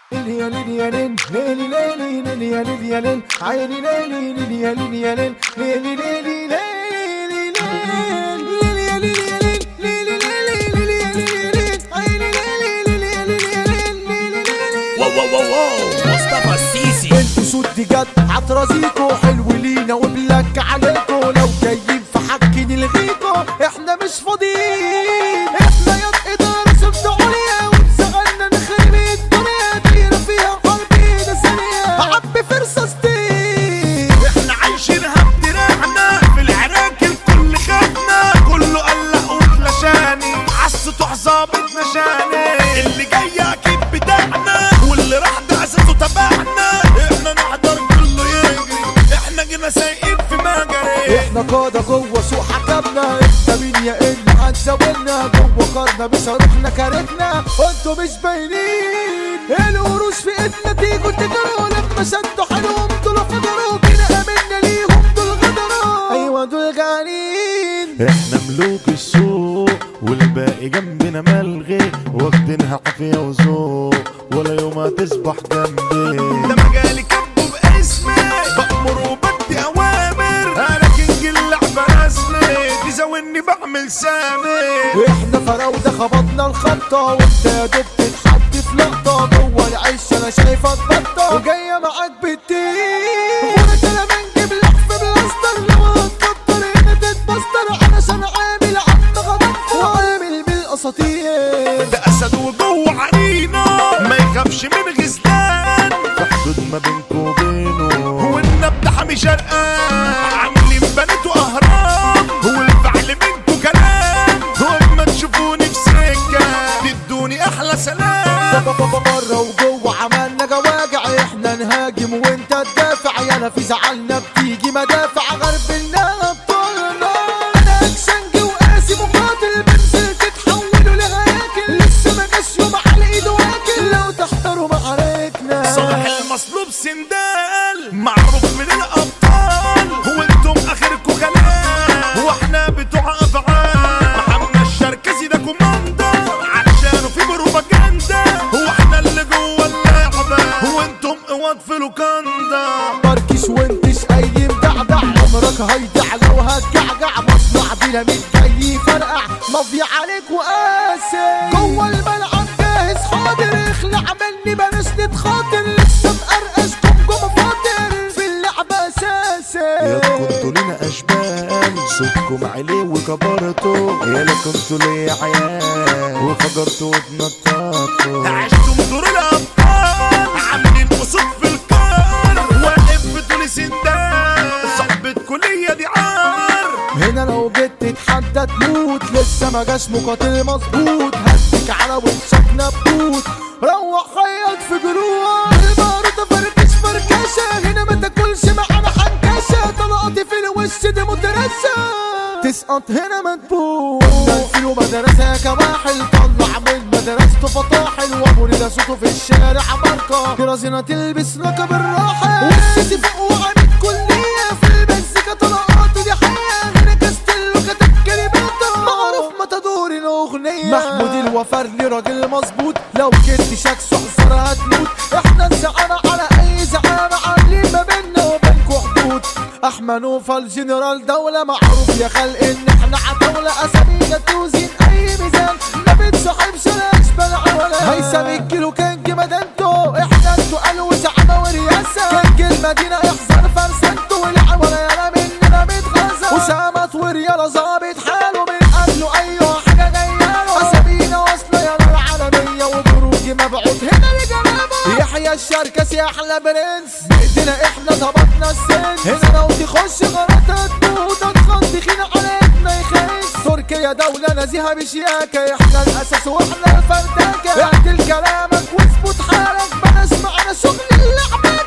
يا ليل يا ليل ليل ليل ليل يا ليل يا ليل عيني ليل ليل يا ليل يا ليل ليل ليل ليل ليل يا ليل يا ليل ليل ليل ليل يا ليل يا ليل عيني ليل ليل يا ليل يا ليل ليل ليل واو واو واو واو مصطفى السيسي انتوا سود جد عطرازيكو حلو لينا وبلك عليكو لو جايين في حق نلغيكو احنا مش فاضيين احنا يد اداره سبت عليا وانسغلنا نخرب الدنيا دايره فيها قلبي ده ثانيه عبي فرصه ستين احنا عايشينها بدراعنا في العراك الكل خدنا كله قلق واتلشاني عالسطوح ظابط نشاني اللي جاي اكيد بتاعنا واللي راح ده اساسه تبعنا احنا نحضر كله يجري احنا جينا سايقين في مجري احنا قادة جوه سوق حكمنا انت مين يا اللي هتزاولنا جوه قارنا بصاروخنا كارتنا وانتوا مش باينين القروش في ايدنا تيجوا تجروا لما شدوا حالهم دول فضلوا كده امنا ليهم دول غدروا ايوه دول جعانين احنا ملوك السوق والباقي جنبنا ملغي واخدينها عافية وذوق ولا يوم هتصبح جنبي ده مجالي كبه باسمي بأمر وبدي أوامر أنا كينج اللعبة رسمي تزاولني بعمل سامي احنا فراودة خبطنا الخبطة وانت يا دوب تتحط في لقطة جوه العيش انا شايفك بطة وجاية معاك بالتين وانا كلام نجيب لحف بلاستر لو هتكتر هنا تتبستر علشان عامل عم غضب وعامل بالاساطير ده أسد وجوه عرينا ما يخافش من غزلان في حدود ما بينكو وبينه والنبض حامي شرقان عاملين بنات وأهرام والفعل منكو كلام وأما تشوفوني في سكة تدوني أحلى سلام بره وجوه عملنا جواجع احنا نهاجم وانت تدافع يالا في زعلنا بتيجي مدافع غربلنا بطولنا انا اكشنجي وقاسي مقاتل بنزل تتحولوا لهياكل لسه ما جاش يوم على ايده واكل لو تحتروا معاركنا صالح المصلوب سندال معروف من الابطال وانتم اخركم كلام واحنا بتوع افعال محمد الشركسي ده كوماندا عشانه في بروباجندا واحنا اللي جوه اللعبه وانتم قوات في لوكاندا بركش وانتش اي مدعدع عمرك هيدع لو هتجعجع مصنع ديناميت جاي يفرقع مافيا عليك وقاسي جوه الملعب جاهز حاضر اخلع مني بلاش نتخاطر لسه مقرقش جمجمة فاضر في اللعبة يا اساسي كنتوا لينا اشبال صوتكم عليه وكبرتوا يا لا كنتوا ليا عيال وفجرتوا واتنططوا عشتم دور الابطال عاملين قصود في الكار واقف بدون سندان صحبة كلية دي عار هنا لو جيت تتحدى تموت لسه ما جاش مقاتل مظبوط هديك على وشك نبوت روح خيط في جروح البارودة فركش فركشة هنا ما تاكلش معانا حنكشة طلقتي في الوش دي مترشة تسقط هنا ما تبوظ نزلوا مدرسة يا كواحل طلع من مدرسته فطاحل وابوري ده صوته في الشارع ماركة كرازينة تلبس لقب الراحة والسيسي فوق وعميد كلية في المزيكا طلقاته دي حياة هنا كاستيلو كتب كلماته معروف متدور الأغنية محمود الوفرلي راجل مظبوط لو كنت شاكس احذر هتموت احنا نزعنا على اي زعامة عاملين ما بينا وبينكوا حدود احمد نوفل الجنرال دولة معروف يا خلق ان احنا عدولة اسامينا توزين اي ميزان ما بتصاحبش لا اشبال عولا هيثم الكيلو كينج مدينته احنا انتوا قالوا زعامة ورياسة كينج المدينة احذر فرسنته والعولا يالا مننا متغازة اسامة طوير يالا ظابط حاله من قبله ايوه حاجة جاية اسامينا واصلة يالا العالمية وبروجي مبعوث هنا لجنابه يحيى الشركسي احلى برنس بايدينا احنا ظبطنا السن هنا لو تخش غلطة تموت هتخض خينا على ابنا يخس تركيا دولة نزيهة بشياكة احنا الاساس واحنا الفرداكة اعدل كلامك واثبت حالك بلاش معانا شغل اللعبة